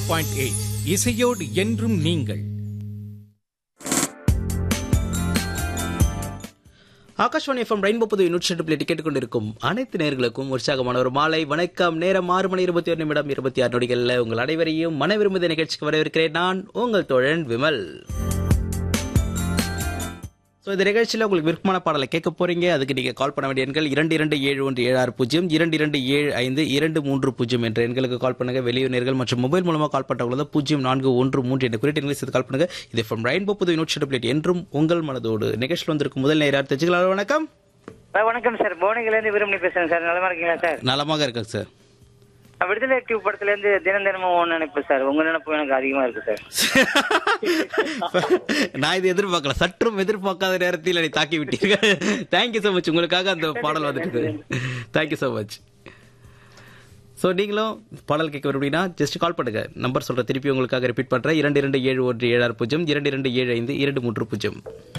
point eight இசையோடு என்றும் நீங்கள் ஆகாஷ்வாணி எஃப்எம் ரெயின்போ புது நூற்றி எட்டு பிள்ளை டிக்கெட் கொண்டிருக்கும் அனைத்து நேர்களுக்கும் உற்சாகமான ஒரு மாலை வணக்கம் நேரம் ஆறு மணி இருபத்தி ஒரு நிமிடம் இருபத்தி ஆறு நொடிகளில் உங்கள் அனைவரையும் மன விரும்புத நிகழ்ச்சிக்கு வரவேற்கிறேன் நான் உங்கள் தோழன் விமல் ஸோ இந்த நிகழ்ச்சியில் உங்களுக்கு விருப்பமான பாடலை கேட்க போறீங்க அதுக்கு நீங்க கால் பண்ண வேண்டிய எண்கள் இரண்டு இரண்டு ஏழு ஒன்று ஏழு ஆறு பூஜ்ஜியம் இரண்டு இரண்டு ஏழு ஐந்து இரண்டு மூன்று பூஜ்ஜியம் என்ற எண்களுக்கு கால் பண்ணுங்க வெளியூர்கள் மற்றும் மொபைல் மூலமாக கால் பண்ணுறவங்கள பூஜ்ஜியம் நான்கு ஒன்று மூன்று என்ற குறிப்பிட்ட எண்களை சேர்த்து கால் பண்ணுங்க இது ஃப்ரம் ரெயின்போ புது நூற்றி பிளேட் என்றும் உங்கள் மனதோடு நிகழ்ச்சியில் வந்திருக்கும் முதல் நேரம் தெரிஞ்சுக்கலாம் வணக்கம் சார் வணக்கம் சார் புவனகிலேருந்து விரும்பி பேசுறேன் சார் நலமா இருக்கீங்களா சார் நலமாக இருக்கேன் சார் நான் விடுதலை டியூப் படத்துல இருந்து தினம் தினமும் ஒன்று நினைப்பு சார் உங்க நினைப்பு எனக்கு அதிகமா இருக்கு சார் நான் இது எதிர்பார்க்கல சற்றும் எதிர்பார்க்காத நேரத்தில் என்னை தாக்கி விட்டீர்கள் தேங்க்யூ ஸோ மச் உங்களுக்காக அந்த பாடல் வந்துட்டு தேங்க்யூ ஸோ மச் ஸோ நீங்களும் பாடல் கேட்க விரும்பினா ஜஸ்ட் கால் பண்ணுங்க நம்பர் சொல்ற திருப்பி உங்களுக்காக ரிப்பீட் பண்றேன் இரண்டு இரண்டு ஏழு ஒன்று ஏழு ஆறு பூஜ்ஜியம் இரண்டு இரண்டு ஏழு ஐந்து இரண்டு மூன்று பூஜ்ஜியம்